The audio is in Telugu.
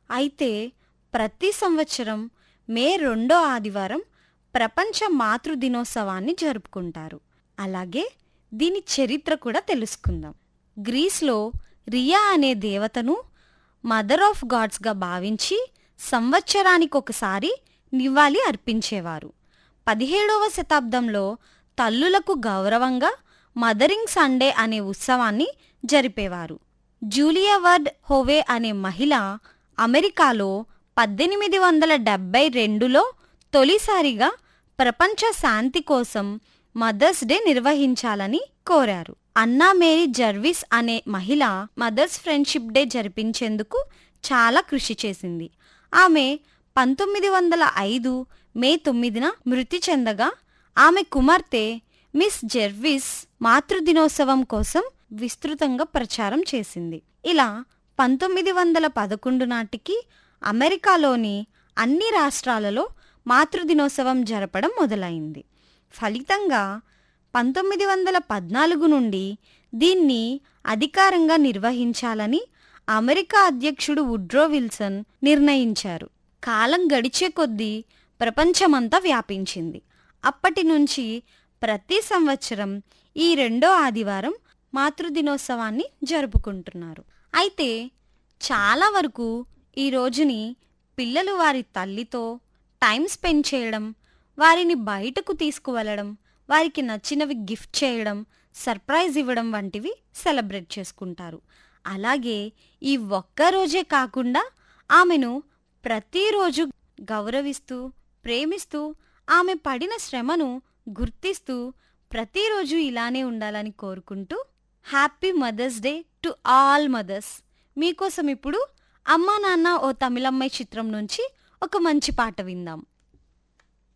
అయితే ప్రతి సంవత్సరం మే రెండో ఆదివారం ప్రపంచ మాతృ దినోత్సవాన్ని జరుపుకుంటారు అలాగే దీని చరిత్ర కూడా తెలుసుకుందాం గ్రీస్లో రియా అనే దేవతను మదర్ ఆఫ్ గాడ్స్గా భావించి సంవత్సరానికి ఒకసారి నివాళి అర్పించేవారు పదిహేడవ శతాబ్దంలో తల్లులకు గౌరవంగా మదరింగ్ సండే అనే ఉత్సవాన్ని జరిపేవారు జూలియా వర్డ్ హోవే అనే మహిళ అమెరికాలో పద్దెనిమిది వందల డెబ్బై రెండులో తొలిసారిగా ప్రపంచ శాంతి కోసం మదర్స్ డే నిర్వహించాలని కోరారు అన్నా మేరీ జర్విస్ అనే మహిళ మదర్స్ ఫ్రెండ్షిప్ డే జరిపించేందుకు చాలా కృషి చేసింది ఆమె పంతొమ్మిది వందల ఐదు మే తొమ్మిదిన మృతి చెందగా ఆమె కుమార్తె మిస్ జెర్విస్ మాతృదినోత్సవం కోసం విస్తృతంగా ప్రచారం చేసింది ఇలా పంతొమ్మిది వందల పదకొండు నాటికి అమెరికాలోని అన్ని రాష్ట్రాలలో మాతృదినోత్సవం జరపడం మొదలైంది ఫలితంగా పంతొమ్మిది వందల పద్నాలుగు నుండి దీన్ని అధికారంగా నిర్వహించాలని అమెరికా అధ్యక్షుడు వుడ్రో విల్సన్ నిర్ణయించారు కాలం గడిచే కొద్దీ ప్రపంచమంతా వ్యాపించింది అప్పటి నుంచి ప్రతి సంవత్సరం ఈ రెండో ఆదివారం మాతృదినోత్సవాన్ని జరుపుకుంటున్నారు అయితే చాలా వరకు ఈ రోజుని పిల్లలు వారి తల్లితో టైం స్పెండ్ చేయడం వారిని బయటకు తీసుకువెళ్ళడం వారికి నచ్చినవి గిఫ్ట్ చేయడం సర్ప్రైజ్ ఇవ్వడం వంటివి సెలబ్రేట్ చేసుకుంటారు అలాగే ఈ ఒక్క రోజే కాకుండా ఆమెను ప్రతిరోజు గౌరవిస్తూ ప్రేమిస్తూ ఆమె పడిన శ్రమను గుర్తిస్తూ ప్రతిరోజు ఇలానే ఉండాలని కోరుకుంటూ happy Mother's Day to all mothers మీకోసం ఇప్పుడు అమ్మా నాన్న ఓ తమిళమ్మాయి చిత్రం నుంచి ఒక మంచి పాట విందాం